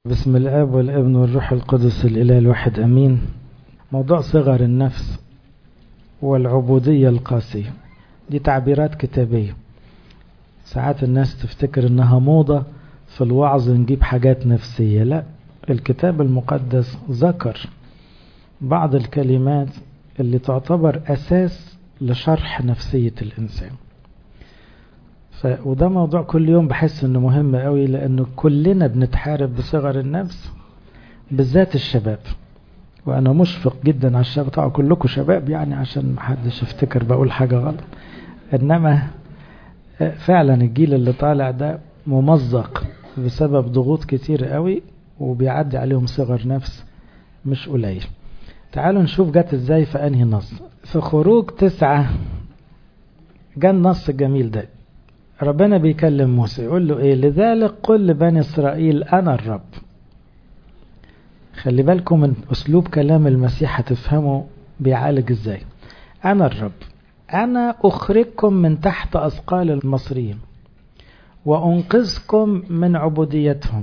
بسم الاب والابن والروح القدس الاله الواحد امين موضوع صغر النفس والعبوديه القاسيه دي تعبيرات كتابيه ساعات الناس تفتكر انها موضه في الوعظ نجيب حاجات نفسيه لا الكتاب المقدس ذكر بعض الكلمات اللي تعتبر اساس لشرح نفسيه الانسان ف... وده موضوع كل يوم بحس انه مهم قوي لانه كلنا بنتحارب بصغر النفس بالذات الشباب وانا مشفق جدا على الشباب طبعا كلكم شباب يعني عشان محدش يفتكر بقول حاجة غلط انما فعلا الجيل اللي طالع ده ممزق بسبب ضغوط كتير قوي وبيعدي عليهم صغر نفس مش قليل تعالوا نشوف جت ازاي في انهي نص في خروج تسعة جاء النص الجميل ده ربنا بيكلم موسى يقول له ايه لذلك قل لبني اسرائيل انا الرب خلي بالكم من اسلوب كلام المسيح هتفهموا بيعالج ازاي انا الرب انا اخرجكم من تحت اثقال المصريين وانقذكم من عبوديتهم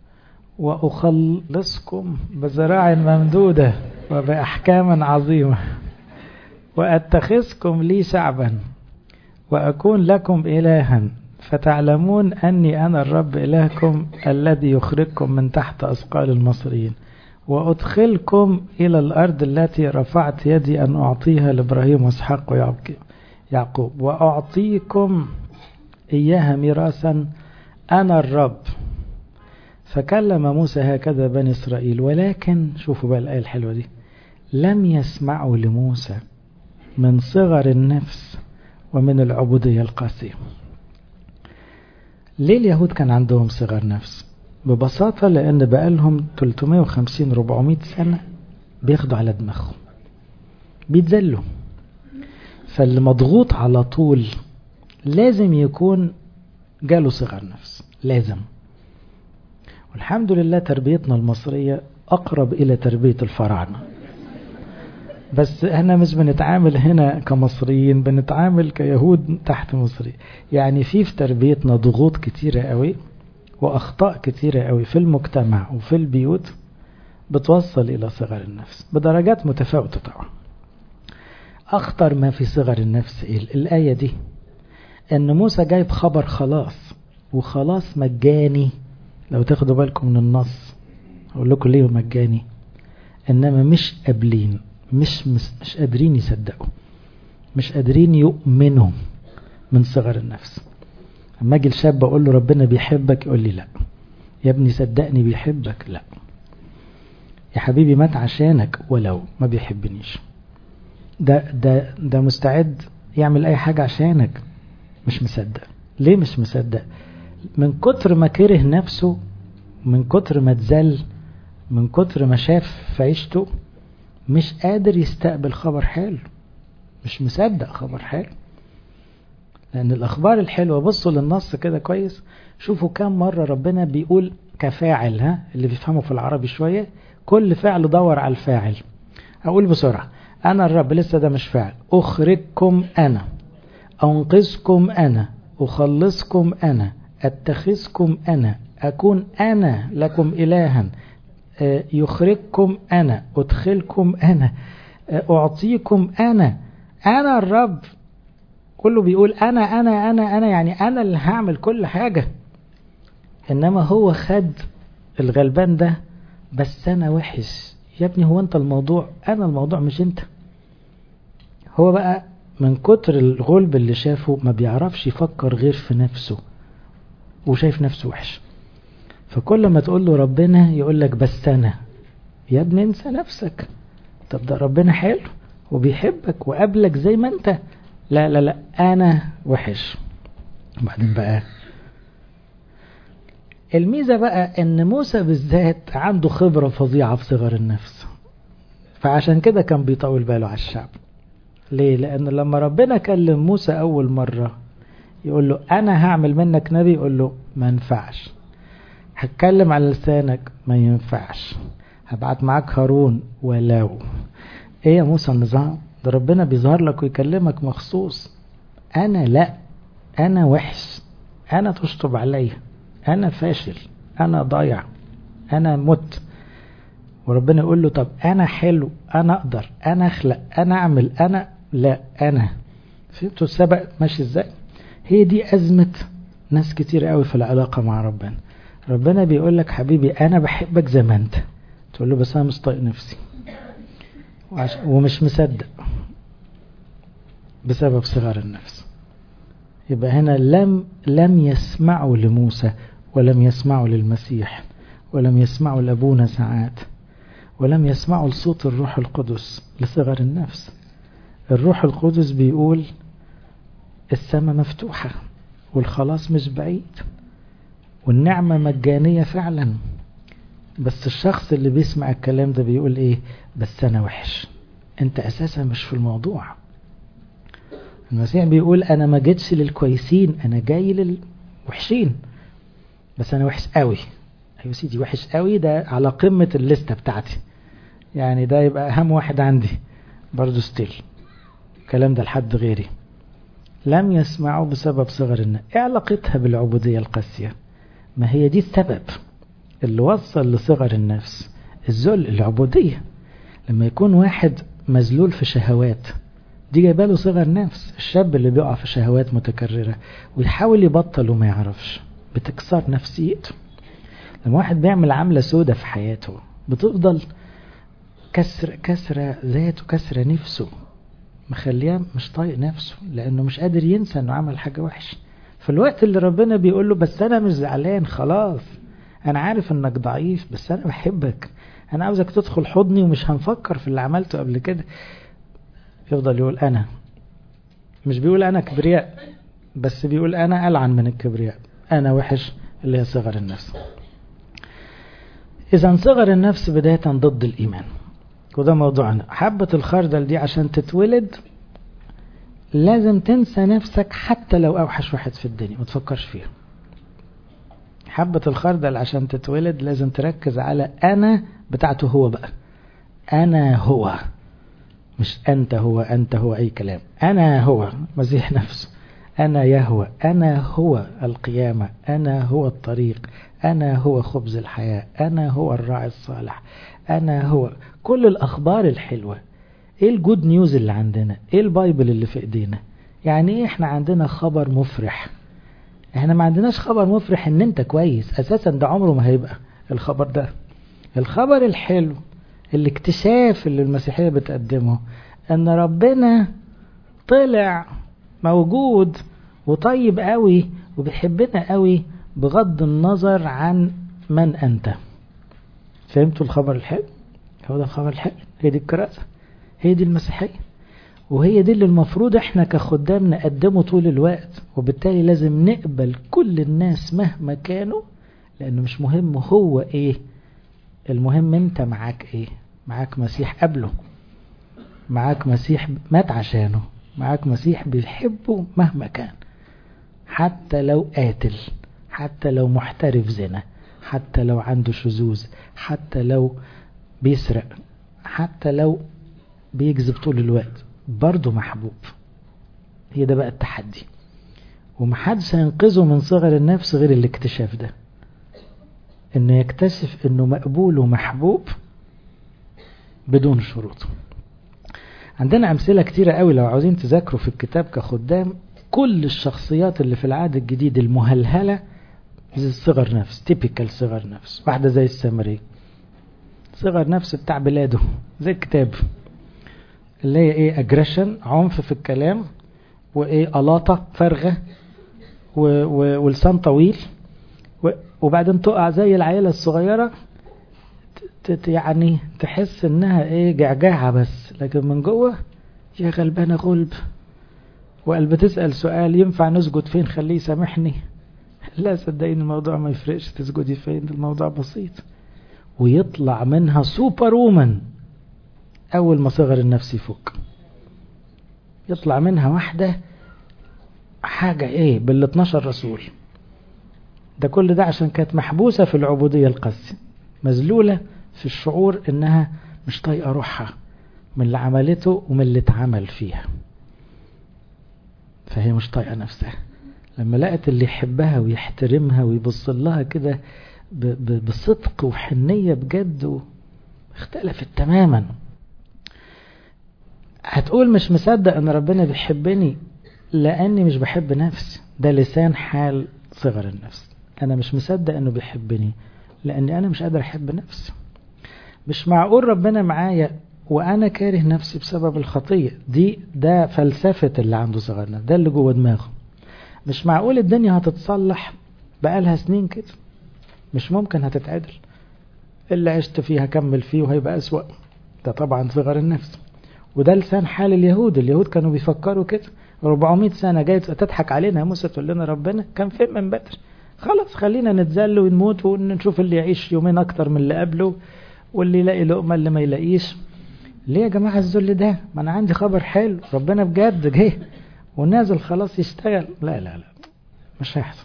واخلصكم بذراع ممدوده وباحكام عظيمه واتخذكم لي شعبا وأكون لكم إلها فتعلمون أني أنا الرب إلهكم الذي يخرجكم من تحت أثقال المصريين وأدخلكم إلى الأرض التي رفعت يدي أن أعطيها لإبراهيم وإسحاق ويعقوب وأعطيكم إياها ميراثا أنا الرب فكلم موسى هكذا بني إسرائيل ولكن شوفوا بقى الآية الحلوة دي لم يسمعوا لموسى من صغر النفس ومن العبودية القاسية ليه اليهود كان عندهم صغر نفس ببساطة لأن بقالهم 350-400 سنة بياخدوا على دماغهم بيتذلوا فاللي مضغوط على طول لازم يكون جاله صغر نفس لازم والحمد لله تربيتنا المصرية أقرب إلى تربية الفراعنة بس احنا مش بنتعامل هنا كمصريين بنتعامل كيهود تحت مصري يعني في في تربيتنا ضغوط كتيرة قوي واخطاء كتيرة قوي في المجتمع وفي البيوت بتوصل الى صغر النفس بدرجات متفاوتة طبعا اخطر ما في صغر النفس ايه الاية دي ان موسى جايب خبر خلاص وخلاص مجاني لو تاخدوا بالكم من النص اقول لكم ليه مجاني انما مش قابلين مش مش قادرين يصدقوا مش قادرين يؤمنوا من صغر النفس اما اجي الشاب اقول له ربنا بيحبك يقول لي لا يا ابني صدقني بيحبك لا يا حبيبي مات عشانك ولو ما بيحبنيش ده ده ده مستعد يعمل اي حاجه عشانك مش مصدق ليه مش مصدق من كتر ما كره نفسه من كتر ما اتذل من كتر ما شاف في عيشته مش قادر يستقبل خبر حلو مش مصدق خبر حلو لأن الأخبار الحلوة بصوا للنص كده كويس شوفوا كم مرة ربنا بيقول كفاعل ها اللي بيفهموا في العربي شوية كل فعل دور على الفاعل أقول بسرعة أنا الرب لسه ده مش فاعل أخرجكم أنا أنقذكم أنا أخلصكم أنا أتخذكم أنا أكون أنا لكم إلها يخرجكم أنا أدخلكم أنا أعطيكم أنا أنا الرب كله بيقول أنا أنا أنا أنا يعني أنا اللي هعمل كل حاجة إنما هو خد الغلبان ده بس أنا وحش يا ابني هو أنت الموضوع أنا الموضوع مش أنت هو بقى من كتر الغلب اللي شافه ما بيعرفش يفكر غير في نفسه وشايف نفسه وحش فكل ما تقول له ربنا يقول لك بس انا يا ابني انسى نفسك طب ده ربنا حلو وبيحبك وقابلك زي ما انت لا لا لا انا وحش وبعدين بقى الميزه بقى ان موسى بالذات عنده خبره فظيعه في صغر النفس فعشان كده كان بيطول باله على الشعب ليه لان لما ربنا كلم موسى اول مره يقول له انا هعمل منك نبي يقول له ما ينفعش هتكلم على لسانك ما ينفعش هبعت معاك هارون ولو ايه يا موسى النظام ده ربنا بيظهر لك ويكلمك مخصوص انا لا انا وحش انا تشطب عليا انا فاشل انا ضايع انا مت وربنا يقول له طب انا حلو انا اقدر انا اخلق انا اعمل انا لا انا فهمتوا السبق ماشي ازاي هي دي ازمة ناس كتير قوي في العلاقة مع ربنا ربنا بيقول لك حبيبي انا بحبك زي ما انت تقول له بس انا مش طايق نفسي ومش مصدق بسبب صغار النفس يبقى هنا لم لم يسمعوا لموسى ولم يسمعوا للمسيح ولم يسمعوا لابونا ساعات ولم يسمعوا لصوت الروح القدس لصغر النفس الروح القدس بيقول السماء مفتوحة والخلاص مش بعيد والنعمة مجانية فعلا بس الشخص اللي بيسمع الكلام ده بيقول ايه بس انا وحش انت اساسا مش في الموضوع المسيح بيقول انا ما جيتش للكويسين انا جاي للوحشين بس انا وحش قوي ايوه سيدي وحش قوي ده على قمة الليستة بتاعتي يعني ده يبقى اهم واحد عندي برضو ستيل الكلام ده لحد غيري لم يسمعوا بسبب صغر النفس ايه علاقتها بالعبودية القاسية ما هي دي السبب اللي وصل لصغر النفس الذل العبودية لما يكون واحد مذلول في شهوات دي جايبه له صغر نفس الشاب اللي بيقع في شهوات متكررة ويحاول يبطل وما يعرفش بتكسر نفسيته لما واحد بيعمل عملة سودة في حياته بتفضل كسر كسرة ذاته كسرة نفسه مخليه مش طايق نفسه لانه مش قادر ينسى انه عمل حاجة وحشة في الوقت اللي ربنا بيقول له بس انا مش زعلان خلاص انا عارف انك ضعيف بس انا بحبك انا عاوزك تدخل حضني ومش هنفكر في اللي عملته قبل كده يفضل يقول انا مش بيقول انا كبرياء بس بيقول انا العن من الكبرياء انا وحش اللي هي صغر النفس اذا صغر النفس بداية ضد الايمان وده موضوعنا حبة الخردل دي عشان تتولد لازم تنسى نفسك حتى لو اوحش واحد في الدنيا ما تفكرش فيها حبة الخردل عشان تتولد لازم تركز على أنا بتاعته هو بقى أنا هو مش أنت هو أنت هو أي كلام أنا هو مسيح نفسه أنا يهوى أنا هو القيامة أنا هو الطريق أنا هو خبز الحياة أنا هو الراعي الصالح أنا هو كل الأخبار الحلوة إيه الجود نيوز اللي عندنا إيه البايبل اللي في إيدينا يعني إيه إحنا عندنا خبر مفرح احنا ما عندناش خبر مفرح ان انت كويس اساسا ده عمره ما هيبقى الخبر ده الخبر الحلو الاكتشاف اللي المسيحية بتقدمه ان ربنا طلع موجود وطيب قوي وبيحبنا قوي بغض النظر عن من انت فهمتوا الخبر الحلو هو ده الخبر الحلو هي دي الكراسة هي دي المسيحية وهي دي اللي المفروض احنا كخدام نقدمه طول الوقت وبالتالي لازم نقبل كل الناس مهما كانوا لانه مش مهم هو ايه المهم انت معاك ايه معاك مسيح قبله معاك مسيح مات عشانه معاك مسيح بيحبه مهما كان حتى لو قاتل حتى لو محترف زنا حتى لو عنده شذوذ حتى لو بيسرق حتى لو بيكذب طول الوقت برضه محبوب هي ده بقى التحدي ومحدش هينقذه من صغر النفس غير الاكتشاف ده انه يكتشف انه مقبول ومحبوب بدون شروط عندنا امثله كتيره قوي لو عاوزين تذاكروا في الكتاب كخدام كل الشخصيات اللي في العهد الجديد المهلهله زي صغر نفس تيبيكال صغر نفس واحده زي السامريه صغر نفس بتاع بلاده زي الكتاب اللي هي ايه اجريشن عنف في الكلام وايه قلاطه فارغه ولسان طويل وبعدين تقع زي العيله الصغيره يعني تحس انها ايه جعجعه بس لكن من جوه يا غلبانه غلب وقلب تسال سؤال ينفع نسجد فين خليه يسامحني لا صدقيني الموضوع ما يفرقش تسجدي فين الموضوع بسيط ويطلع منها سوبر وومن أول ما صغر النفس يفك يطلع منها واحدة حاجة إيه بال 12 رسول ده كل ده عشان كانت محبوسة في العبودية القاسية مذلولة في الشعور إنها مش طايقة روحها من اللي عملته ومن اللي اتعمل فيها فهي مش طايقة نفسها لما لقت اللي يحبها ويحترمها ويبص لها كده بصدق وحنية بجد اختلفت تماما هتقول مش مصدق ان ربنا بيحبني لاني مش بحب نفسي ده لسان حال صغر النفس انا مش مصدق انه بيحبني لاني انا مش قادر احب نفسي مش معقول ربنا معايا وانا كاره نفسي بسبب الخطية دي ده فلسفة اللي عنده صغر نفس ده اللي جوه دماغه مش معقول الدنيا هتتصلح بقالها سنين كده مش ممكن هتتعدل اللي عشت فيه هكمل فيه وهيبقى أسوأ ده طبعا صغر النفس وده لسان حال اليهود اليهود كانوا بيفكروا كده 400 سنة جاي تضحك علينا يا موسى تقول لنا ربنا كان فين من بدر خلاص خلينا نتذل ونموت ونشوف اللي يعيش يومين أكتر من اللي قبله واللي يلاقي لقمة اللي ما يلاقيش ليه يا جماعة الذل ده ما أنا عندي خبر حلو ربنا بجد جه ونازل خلاص يشتغل لا لا لا مش هيحصل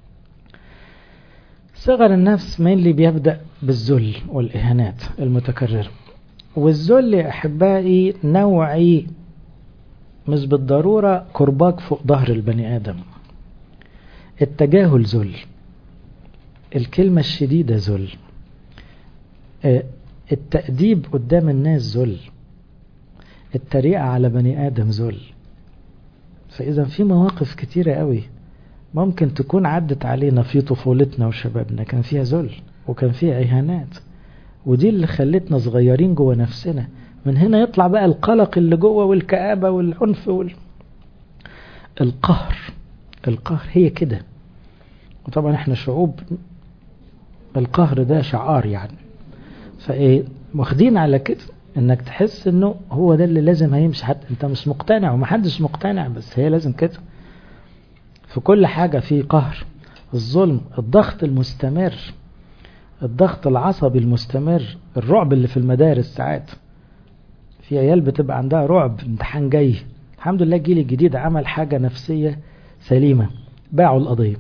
صغر النفس مين اللي بيبدأ بالذل والإهانات المتكررة والذل يا أحبائي نوعي مش بالضرورة كرباج فوق ظهر البني آدم التجاهل ذل الكلمة الشديدة ذل التأديب قدام الناس ذل التريقة على بني آدم ذل فإذا في مواقف كتيرة قوي ممكن تكون عدت علينا في طفولتنا وشبابنا كان فيها ذل وكان فيها إهانات ودي اللي خلتنا صغيرين جوه نفسنا من هنا يطلع بقى القلق اللي جوه والكآبة والعنف وال... القهر القهر هي كده وطبعا احنا شعوب القهر ده شعار يعني فايه واخدين على كده انك تحس انه هو ده اللي لازم هيمشي حتى انت مش مقتنع ومحدش مقتنع بس هي لازم كده في كل حاجة في قهر الظلم الضغط المستمر الضغط العصبي المستمر الرعب اللي في المدارس ساعات في عيال بتبقى عندها رعب امتحان جاي الحمد لله الجيل الجديد عمل حاجة نفسية سليمة باعوا القضية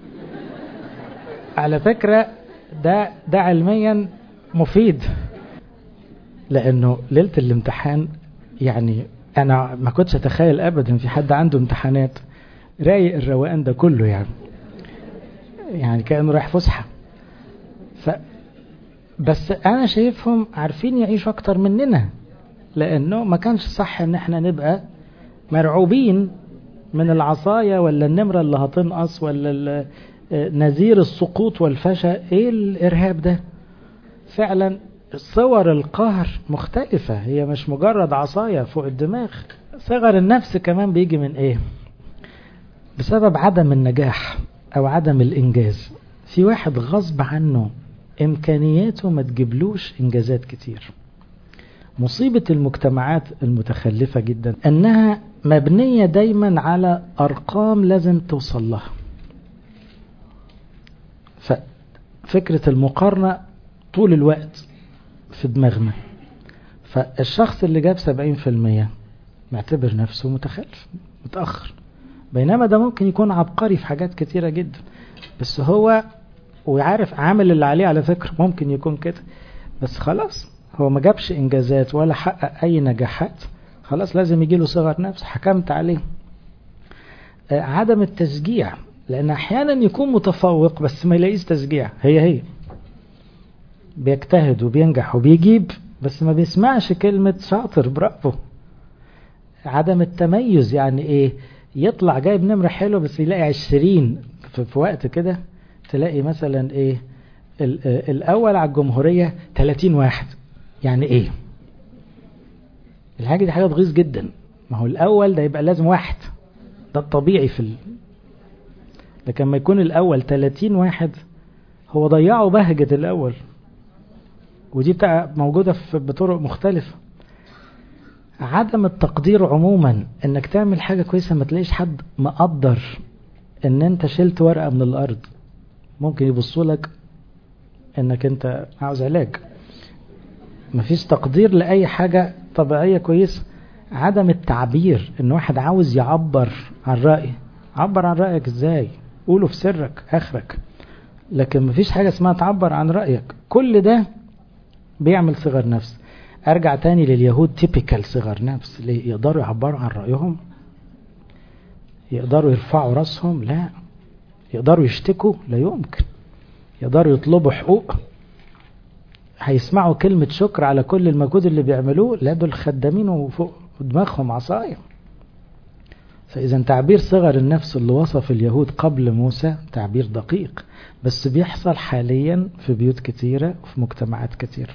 على فكرة ده ده علميا مفيد لانه ليلة الامتحان يعني انا ما كنتش اتخيل ابدا في حد عنده امتحانات رايق الروقان ده كله يعني يعني كانه رايح فسحه ف بس انا شايفهم عارفين يعيشوا اكتر مننا لانه ما كانش صح ان احنا نبقى مرعوبين من العصاية ولا النمرة اللي هتنقص ولا نذير السقوط والفشل ايه الارهاب ده فعلا صور القهر مختلفة هي مش مجرد عصاية فوق الدماغ صغر النفس كمان بيجي من ايه بسبب عدم النجاح او عدم الانجاز في واحد غصب عنه امكانياته ما تجيبلوش انجازات كتير مصيبة المجتمعات المتخلفة جدا انها مبنية دايما على ارقام لازم توصل لها ففكرة المقارنة طول الوقت في دماغنا فالشخص اللي جاب سبعين في المية معتبر نفسه متخلف متأخر بينما ده ممكن يكون عبقري في حاجات كتيرة جدا بس هو وعارف عامل اللي عليه على فكرة ممكن يكون كده بس خلاص هو ما جابش انجازات ولا حقق اي نجاحات خلاص لازم يجي له صغر نفس حكمت عليه عدم التشجيع لان احيانا يكون متفوق بس ما يلاقيش تشجيع هي هي بيجتهد وبينجح وبيجيب بس ما بيسمعش كلمة شاطر برافو عدم التميز يعني ايه يطلع جايب نمرة حلوة بس يلاقي عشرين في وقت كده تلاقي مثلا ايه الاول على الجمهورية 30 واحد يعني ايه الحاجة دي حاجة تغيظ جدا ما هو الاول ده يبقى لازم واحد ده الطبيعي في ال... لكن ما يكون الاول 30 واحد هو ضيعوا بهجة الاول ودي بتاع موجودة في بطرق مختلفة عدم التقدير عموما انك تعمل حاجة كويسة ما تلاقيش حد مقدر ان انت شلت ورقة من الارض ممكن يبصوا لك انك انت عاوز علاج مفيش تقدير لأي حاجة طبيعية كويسة عدم التعبير ان واحد عاوز يعبر عن رأي عبر عن رأيك ازاي قوله في سرك اخرك لكن مفيش حاجة اسمها تعبر عن رأيك كل ده بيعمل صغر نفس ارجع تاني لليهود تيبيكال صغر نفس ليه يقدروا يعبروا عن رأيهم يقدروا يرفعوا راسهم لا يقدروا يشتكوا لا يمكن يقدروا يطلبوا حقوق هيسمعوا كلمة شكر على كل المجهود اللي بيعملوه لا دول خدامين وفوق دماغهم عصاية فإذا تعبير صغر النفس اللي وصف اليهود قبل موسى تعبير دقيق بس بيحصل حاليا في بيوت كتيرة وفي مجتمعات كتيرة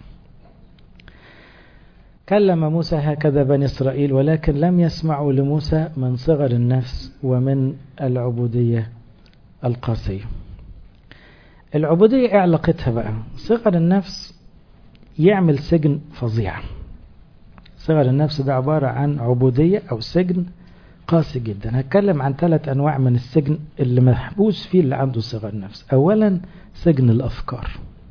كلم موسى هكذا بني إسرائيل ولكن لم يسمعوا لموسى من صغر النفس ومن العبودية القاسية العبودية ايه علاقتها بقى صغر النفس يعمل سجن فظيع صغر النفس ده عبارة عن عبودية أو سجن قاسي جدا هتكلم عن ثلاث أنواع من السجن اللي محبوس فيه اللي عنده صغر نفس أولا سجن الأفكار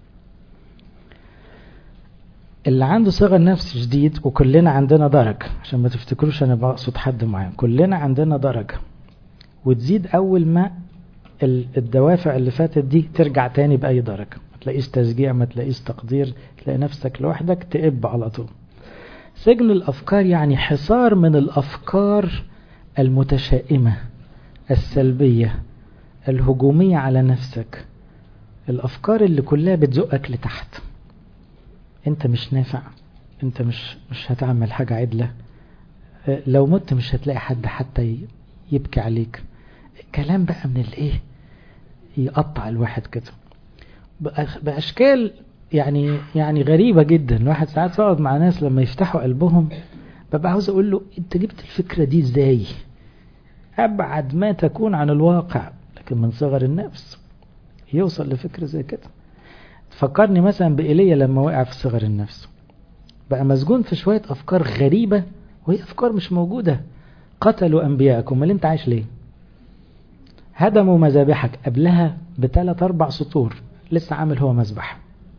اللي عنده صغر نفس شديد وكلنا عندنا درجة عشان ما تفتكروش أنا بقصد حد معين كلنا عندنا درجة وتزيد أول ما الدوافع اللي فاتت دي ترجع تاني بأي درجة ما تلاقيش تشجيع ما تلاقيش تقدير تلاقي نفسك لوحدك تقب على طول سجن الأفكار يعني حصار من الأفكار المتشائمة السلبية الهجومية على نفسك الأفكار اللي كلها بتزقك لتحت انت مش نافع انت مش مش هتعمل حاجة عدلة لو مت مش هتلاقي حد حتى يبكي عليك كلام بقى من الايه يقطع الواحد كده بأشكال يعني يعني غريبة جدا الواحد ساعات يقعد مع ناس لما يفتحوا قلبهم ببقى عاوز اقول له انت جبت الفكرة دي ازاي ابعد ما تكون عن الواقع لكن من صغر النفس يوصل لفكرة زي كده تفكرني مثلا بإيليا لما وقع في صغر النفس بقى مسجون في شوية أفكار غريبة وهي أفكار مش موجودة قتلوا أنبياءكم اللي انت عايش ليه هدموا مذابحك قبلها بثلاث أربع سطور لسه عامل هو مذبح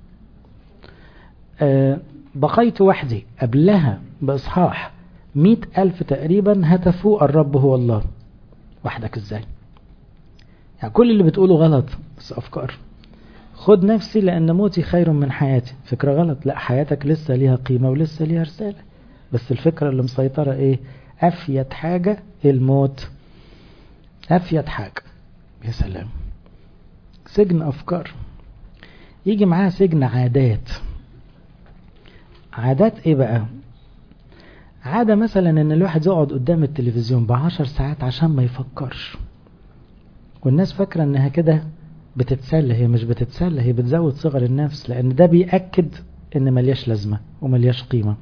أه بقيت وحدي قبلها بإصحاح مئة ألف تقريبا هتفوا الرب هو الله وحدك ازاي يعني كل اللي بتقوله غلط بس أفكار خد نفسي لأن موتي خير من حياتي فكرة غلط لا حياتك لسه ليها قيمة ولسه ليها رسالة بس الفكرة اللي مسيطرة ايه أفيد حاجة الموت أفيد حاجة يا سلام سجن أفكار يجي معاها سجن عادات عادات ايه بقى عادة مثلا ان الواحد يقعد قدام التلفزيون بعشر ساعات عشان ما يفكرش والناس فاكرة انها كده بتتسلى هي مش بتتسلى هي بتزود صغر النفس لان ده بيأكد ان ملياش لازمة وملياش قيمة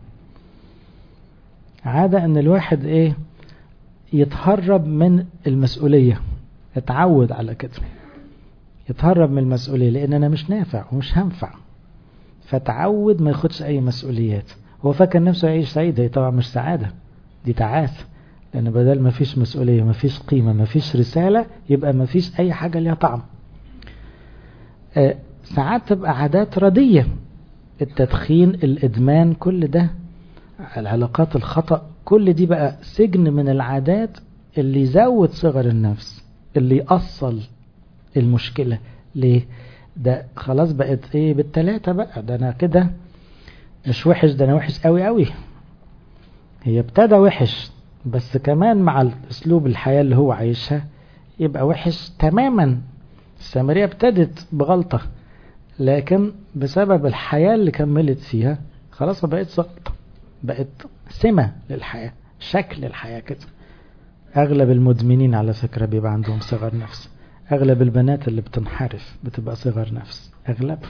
عادة ان الواحد ايه يتهرب من المسؤولية اتعود على كده يتهرب من المسؤولية لان انا مش نافع ومش هنفع فتعود ما ياخدش اي مسؤوليات هو فاكر نفسه يعيش سعيد هي طبعا مش سعادة دي تعاسة لان بدل ما فيش مسؤولية ما فيش قيمة ما فيش رسالة يبقى ما فيش اي حاجة ليها طعم آه ساعات تبقى عادات ردية التدخين الادمان كل ده العلاقات الخطأ كل دي بقى سجن من العادات اللي يزود صغر النفس اللي يأصل المشكلة ليه ده خلاص بقت ايه بالتلاتة بقى ده انا كده مش وحش ده انا وحش قوي قوي هي ابتدى وحش بس كمان مع اسلوب الحياة اللي هو عايشها يبقى وحش تماما السامرية ابتدت بغلطة لكن بسبب الحياة اللي كملت فيها خلاص ما بقتش غلطة بقت سمة للحياة شكل الحياة كده اغلب المدمنين على فكرة بيبقى عندهم صغر نفس اغلب البنات اللي بتنحرف بتبقى صغر نفس اغلبهم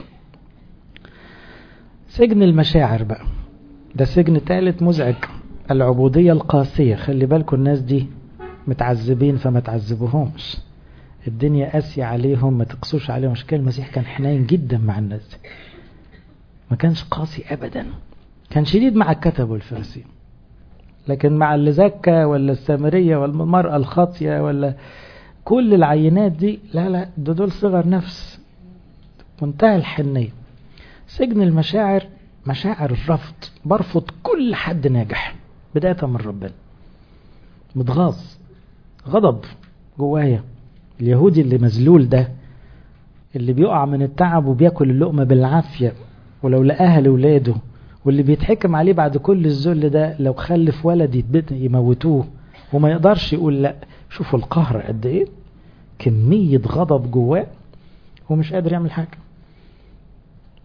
سجن المشاعر بقى ده سجن ثالث مزعج العبودية القاسية خلي بالكم الناس دي متعذبين فما تعذبوهمش الدنيا قاسية عليهم ما تقسوش عليهم مش كان المسيح كان حنين جدا مع الناس دي ما كانش قاسي ابدا كان شديد مع الكتب والفرسين لكن مع اللي زكى ولا السامرية ولا المرأة الخاطية ولا كل العينات دي لا لا ده دول صغر نفس منتهى الحنية سجن المشاعر مشاعر الرفض برفض كل حد ناجح بداية من ربنا متغاظ غضب جوايا اليهودي اللي مذلول ده اللي بيقع من التعب وبياكل اللقمة بالعافية ولو لقاها لولاده واللي بيتحكم عليه بعد كل الذل ده لو خلف ولد يموتوه وما يقدرش يقول لا شوفوا القهر قد ايه كمية غضب جواه ومش قادر يعمل حاجة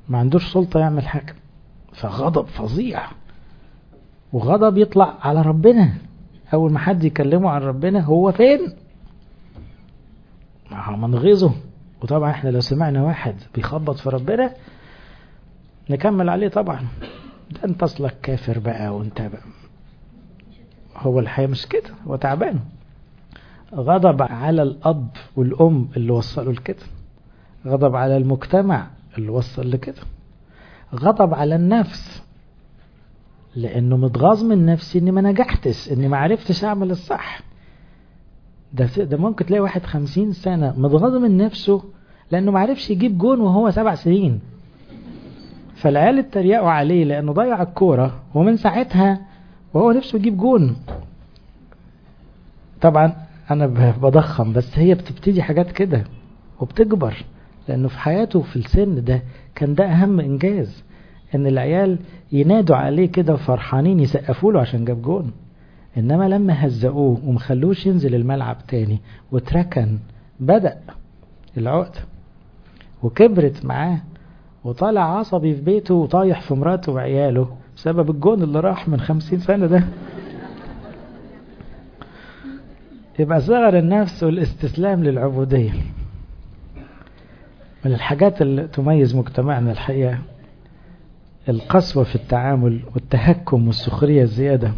ما عندوش سلطة يعمل حاجة فغضب فظيع وغضب يطلع على ربنا أول ما حد يكلمه عن ربنا هو فين منغيظه وطبعا احنا لو سمعنا واحد بيخبط في ربنا نكمل عليه طبعا ده انت اصلك كافر بقى وانت بقى هو الحقيقة مش كده هو تعبان غضب على الأب والأم اللي وصلوا لكده غضب على المجتمع اللي وصل لكده غضب على النفس لأنه متغاظ من نفسي إني ما نجحتش إني ما عرفتش أعمل الصح ده ده ممكن تلاقي واحد خمسين سنة متغاظ من نفسه لأنه ما عرفش يجيب جون وهو سبع سنين فالعيال اتريقوا عليه لأنه ضيع الكورة ومن ساعتها وهو نفسه يجيب جون طبعا أنا بضخم بس هي بتبتدي حاجات كده وبتكبر لأنه في حياته في السن ده كان ده أهم إنجاز إن العيال ينادوا عليه كده وفرحانين يسقفوا له عشان جاب جون إنما لما هزقوه ومخلوش ينزل الملعب تاني وتركن بدأ العقد وكبرت معاه وطالع عصبي في بيته وطايح في مراته وعياله بسبب الجون اللي راح من خمسين سنة ده يبقى صغر النفس والاستسلام للعبودية من الحاجات اللي تميز مجتمعنا الحقيقة القسوة في التعامل والتهكم والسخرية الزيادة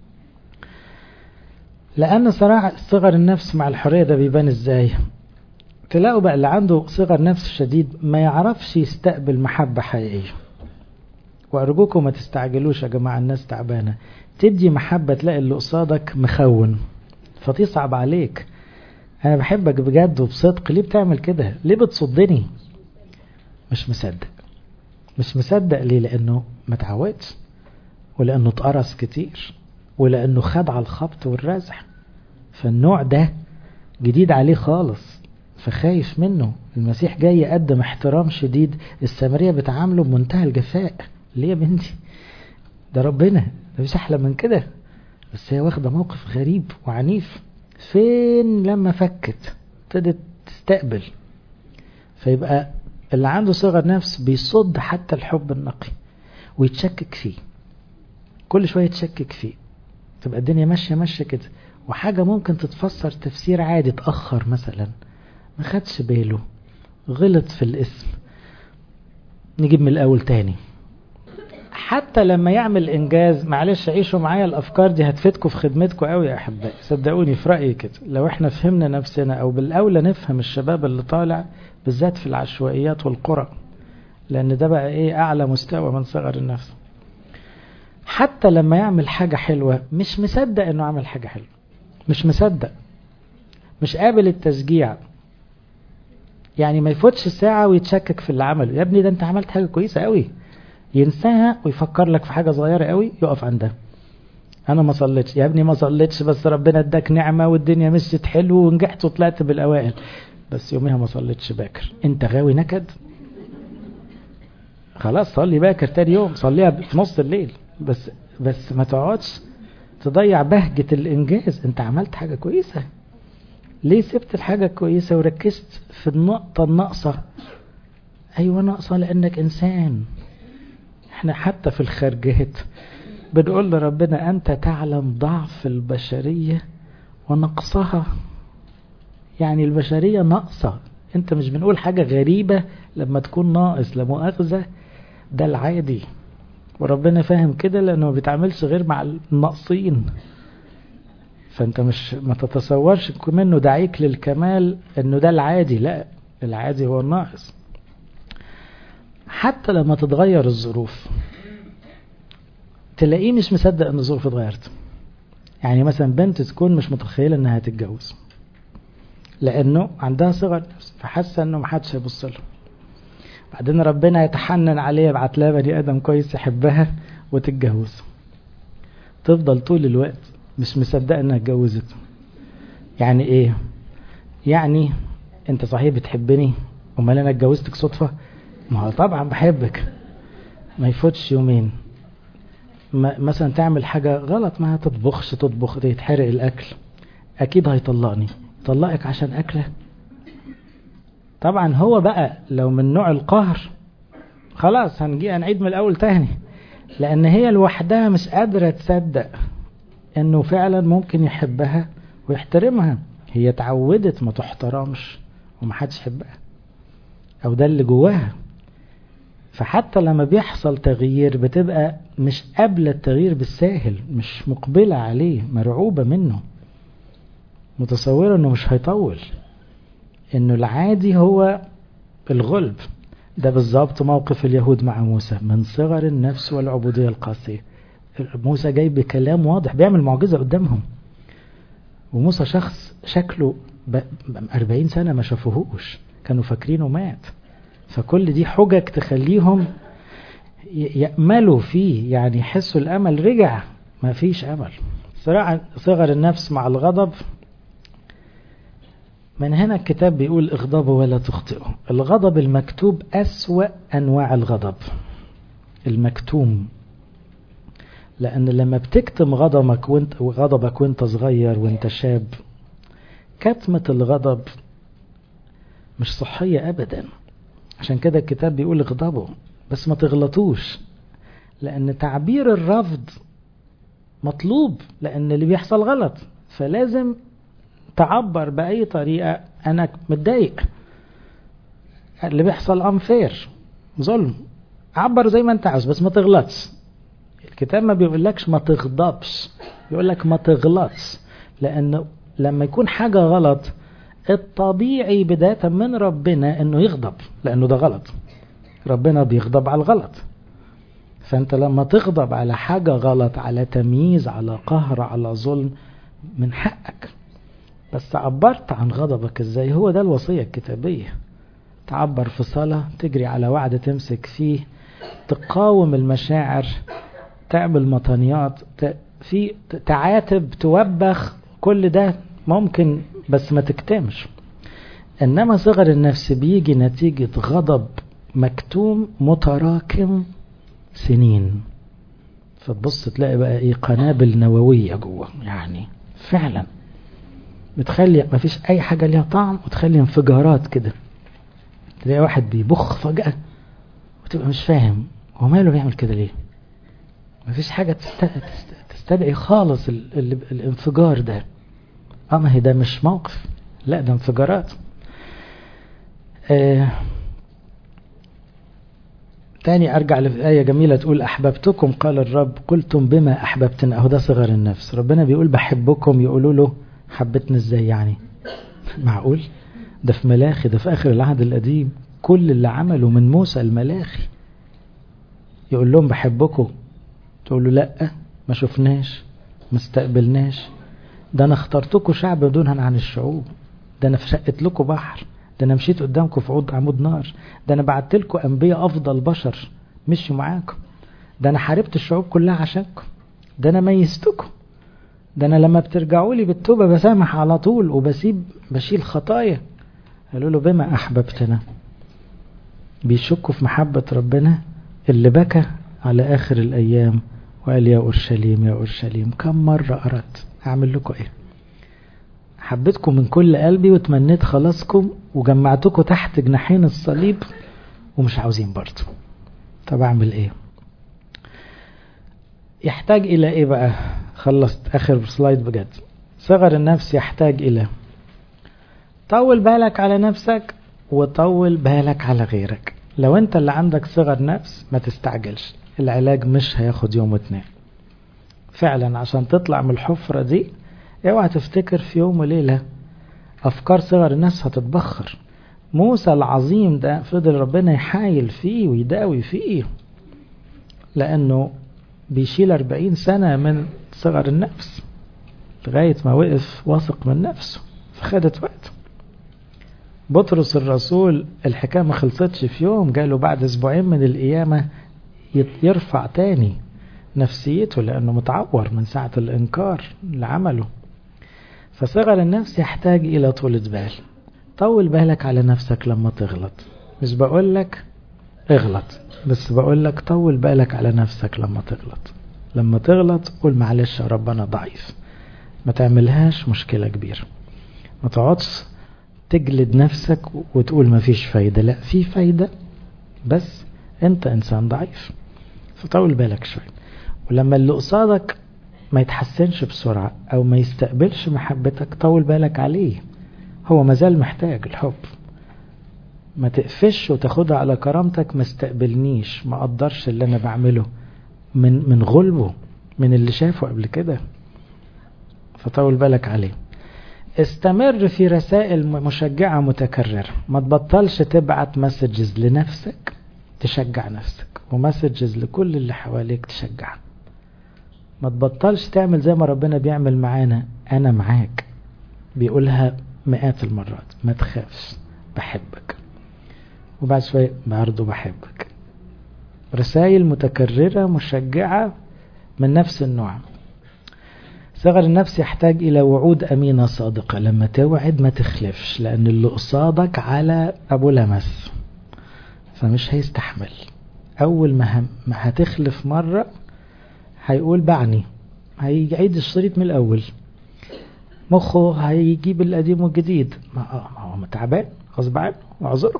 لأن صراع صغر النفس مع الحرية ده بيبان ازاي تلاقوا بقى اللي عنده صغر نفس شديد ما يعرفش يستقبل محبة حقيقية وأرجوكم ما تستعجلوش يا جماعة الناس تعبانة تدي محبة تلاقي اللي قصادك مخون فتصعب عليك أنا بحبك بجد وبصدق ليه بتعمل كده ليه بتصدني مش مصدق مش مصدق ليه لأنه ما تعودش ولأنه اتقرص كتير ولأنه خد على الخبط والرزع فالنوع ده جديد عليه خالص فخايف منه المسيح جاي يقدم احترام شديد السامرية بتعامله بمنتهى الجفاء ليه يا بنتي ده ربنا ده مش أحلى من كده بس هي واخدة موقف غريب وعنيف فين لما فكت ابتدت تستقبل فيبقى اللي عنده صغر نفس بيصد حتى الحب النقي ويتشكك فيه كل شوية يتشكك فيه تبقى الدنيا ماشية ماشية كده وحاجة ممكن تتفسر تفسير عادي اتأخر مثلا ما خدش باله غلط في الاسم نجيب من الأول تاني حتى لما يعمل إنجاز معلش عيشوا معايا الأفكار دي هتفيدكم في خدمتكم قوي يا أحبائي صدقوني في رأيي كده لو احنا فهمنا نفسنا أو بالأولى نفهم الشباب اللي طالع بالذات في العشوائيات والقرى لأن ده بقى إيه أعلى مستوى من صغر النفس حتى لما يعمل حاجة حلوة مش مصدق إنه عمل حاجة حلوة مش مصدق مش قابل التشجيع يعني ما يفوتش ساعة ويتشكك في اللي عمله يا ابني ده انت عملت حاجة كويسة قوي ينساها ويفكر لك في حاجة صغيرة قوي يقف عندها انا ما صليتش يا ابني ما صليتش بس ربنا اداك نعمة والدنيا مشيت حلو ونجحت وطلعت بالاوائل بس يوميها ما صليتش باكر انت غاوي نكد خلاص صلي باكر تاني يوم صليها في نص الليل بس بس ما تقعدش تضيع بهجة الانجاز انت عملت حاجة كويسة ليه سبت الحاجة كويسة وركزت في النقطة الناقصة ايوه ناقصة لانك انسان احنا حتى في الخارجات بنقول لربنا انت تعلم ضعف البشرية ونقصها يعني البشرية ناقصة انت مش بنقول حاجة غريبة لما تكون ناقص لمؤاخذة ده العادي وربنا فاهم كده لانه ما بيتعاملش غير مع الناقصين فانت مش ما تتصورش منه دعيك للكمال انه ده العادي لا العادي هو الناقص حتى لما تتغير الظروف تلاقيه مش مصدق ان الظروف اتغيرت يعني مثلا بنت تكون مش متخيلة انها تتجوز لانه عندها صغر نفس فحاسه انه محدش هيبص لها بعدين ربنا يتحنن عليها يبعت لها بني ادم كويس يحبها وتتجوز تفضل طول الوقت مش مصدقه انها اتجوزت يعني ايه يعني انت صحيح بتحبني امال انا اتجوزتك صدفه ما هو طبعا بحبك ما يفوتش يومين ما مثلا تعمل حاجه غلط ما تطبخش تطبخ يتحرق الاكل اكيد هيطلقني طلقك عشان أكله طبعا هو بقى لو من نوع القهر خلاص هنجي هنعيد من الاول تاني لان هي لوحدها مش قادرة تصدق انه فعلا ممكن يحبها ويحترمها هي اتعودت ما تحترمش ومحدش يحبها او ده اللي جواها فحتى لما بيحصل تغيير بتبقى مش قابلة التغيير بالساهل مش مقبلة عليه مرعوبة منه متصورة انه مش هيطول انه العادي هو الغلب ده بالظبط موقف اليهود مع موسى من صغر النفس والعبودية القاسية موسى جاي بكلام واضح بيعمل معجزة قدامهم وموسى شخص شكله ب 40 سنة ما شافوهوش كانوا فاكرينه مات فكل دي حجج تخليهم يأملوا فيه يعني يحسوا الأمل رجع ما فيش أمل صراع صغر النفس مع الغضب من هنا الكتاب بيقول اغضبوا ولا تخطئوا الغضب المكتوب أسوأ أنواع الغضب المكتوم لأن لما بتكتم غضبك وانت غضبك وانت صغير وانت شاب كتمة الغضب مش صحية أبدا عشان كده الكتاب بيقول اغضبوا بس ما تغلطوش لأن تعبير الرفض مطلوب لأن اللي بيحصل غلط فلازم تعبر بأي طريقة أنا متضايق اللي بيحصل أنفير ظلم عبر زي ما أنت عاوز بس ما تغلطش الكتاب ما بيقولكش ما تغضبش بيقولك ما تغلطش لأنه لما يكون حاجة غلط الطبيعي بداية من ربنا انه يغضب لانه ده غلط ربنا بيغضب على الغلط فانت لما تغضب على حاجة غلط على تمييز على قهر على ظلم من حقك بس عبرت عن غضبك ازاي هو ده الوصية الكتابية تعبر في صلاة تجري على وعد تمسك فيه تقاوم المشاعر تعمل مطنيات في تعاتب توبخ كل ده ممكن بس ما تكتمش انما صغر النفس بيجي نتيجة غضب مكتوم متراكم سنين فتبص تلاقي بقى ايه قنابل نووية جوه يعني فعلا بتخلي ما فيش اي حاجة ليها طعم وتخلي انفجارات كده تلاقي واحد بيبخ فجأة وتبقى مش فاهم هو ماله بيعمل كده ليه ما فيش حاجة تستدعي خالص ال ال الانفجار ده اه ما هي ده مش موقف لا ده انفجارات آه تاني ارجع لآية جميلة تقول احببتكم قال الرب قلتم بما احببتنا اهو ده صغر النفس ربنا بيقول بحبكم يقولوا له حبتنا ازاي يعني معقول ده في ملاخي ده في اخر العهد القديم كل اللي عمله من موسى الملاخي يقول لهم بحبكم تقول له لا ما شفناش ما استقبلناش ده انا اخترتكم شعب دونها عن الشعوب ده انا شقت لكم بحر ده انا مشيت قدامكم في عود عمود نار ده انا بعت لكم انبياء افضل بشر مشوا معاكم ده انا حاربت الشعوب كلها عشانكم ده انا ميزتكم ده انا لما بترجعوا لي بالتوبه بسامح على طول وبسيب بشيل خطايا قالوا له بما احببتنا بيشكوا في محبه ربنا اللي بكى على اخر الايام وقال يا اورشليم يا اورشليم كم مره اردت اعمل لكم ايه حبيتكم من كل قلبي وتمنيت خلاصكم وجمعتكم تحت جناحين الصليب ومش عاوزين برضه طب اعمل ايه يحتاج الى ايه بقى خلصت اخر سلايد بجد صغر النفس يحتاج الى طول بالك على نفسك وطول بالك على غيرك لو انت اللي عندك صغر نفس ما تستعجلش العلاج مش هياخد يوم واتنين فعلا عشان تطلع من الحفرة دي اوعى تفتكر في يوم وليلة افكار صغر الناس هتتبخر موسى العظيم ده فضل ربنا يحايل فيه ويداوي فيه لانه بيشيل أربعين سنة من صغر النفس لغاية ما وقف واثق من نفسه فخدت وقت بطرس الرسول الحكاية ما خلصتش في يوم جاله بعد اسبوعين من القيامة يرفع تاني نفسيته لأنه متعور من ساعة الإنكار اللي عمله فصغر النفس يحتاج إلى طولة بال طول بالك على نفسك لما تغلط مش بقول لك اغلط بس بقول لك طول بالك على نفسك لما تغلط لما تغلط قول معلش يا رب أنا ضعيف ما تعملهاش مشكلة كبيرة ما تقعدش تجلد نفسك وتقول ما فيش فايدة لا في فايدة بس انت انسان ضعيف فطول بالك شوية ولما اللي قصادك ما يتحسنش بسرعة او ما يستقبلش محبتك طول بالك عليه هو مازال محتاج الحب ما تقفش وتاخدها على كرامتك ما استقبلنيش ما قدرش اللي انا بعمله من من غلبه من اللي شافه قبل كده فطول بالك عليه استمر في رسائل مشجعة متكررة ما تبطلش تبعت مسجز لنفسك تشجع نفسك ومسجز لكل اللي حواليك تشجع ما تبطلش تعمل زي ما ربنا بيعمل معانا انا معاك بيقولها مئات المرات ما تخافش بحبك وبعد شوية برضه بحبك رسائل متكررة مشجعة من نفس النوع صغر النفس يحتاج إلى وعود أمينة صادقة لما توعد ما تخلفش لأن اللي قصادك على أبو لمس فمش هيستحمل أول ما, هم ما هتخلف مرة هيقول بعني هيعيد الشريط من الأول مخه هيجيب القديم والجديد ما هو تعبان غصب عنه واعذره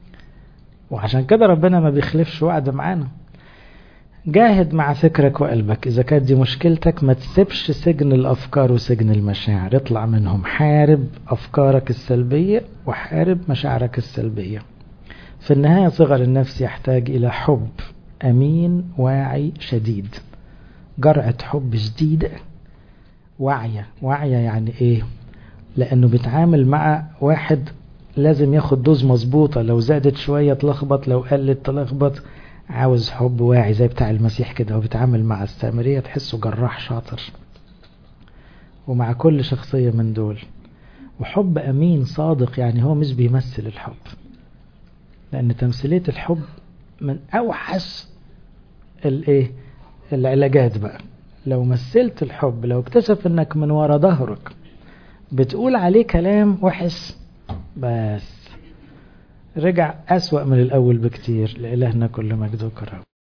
وعشان كده ربنا ما بيخلفش وعد معانا جاهد مع فكرك وقلبك إذا كانت دي مشكلتك ما تسيبش سجن الأفكار وسجن المشاعر اطلع منهم حارب أفكارك السلبية وحارب مشاعرك السلبية في النهاية صغر النفس يحتاج إلى حب أمين واعي شديد جرعة حب شديدة واعية واعية يعني إيه لأنه بيتعامل مع واحد لازم ياخد دوز مظبوطة لو زادت شوية تلخبط لو قلت تلخبط عاوز حب واعي زي بتاع المسيح كده وبيتعامل مع السامرية تحسه جراح شاطر ومع كل شخصية من دول وحب أمين صادق يعني هو مش بيمثل الحب لأن تمثيلية الحب من أوحش الايه العلاجات بقى لو مثلت الحب لو اكتشف انك من ورا ظهرك بتقول عليه كلام وحش بس رجع أسوأ من الأول بكتير لإلهنا كل مجد وكرم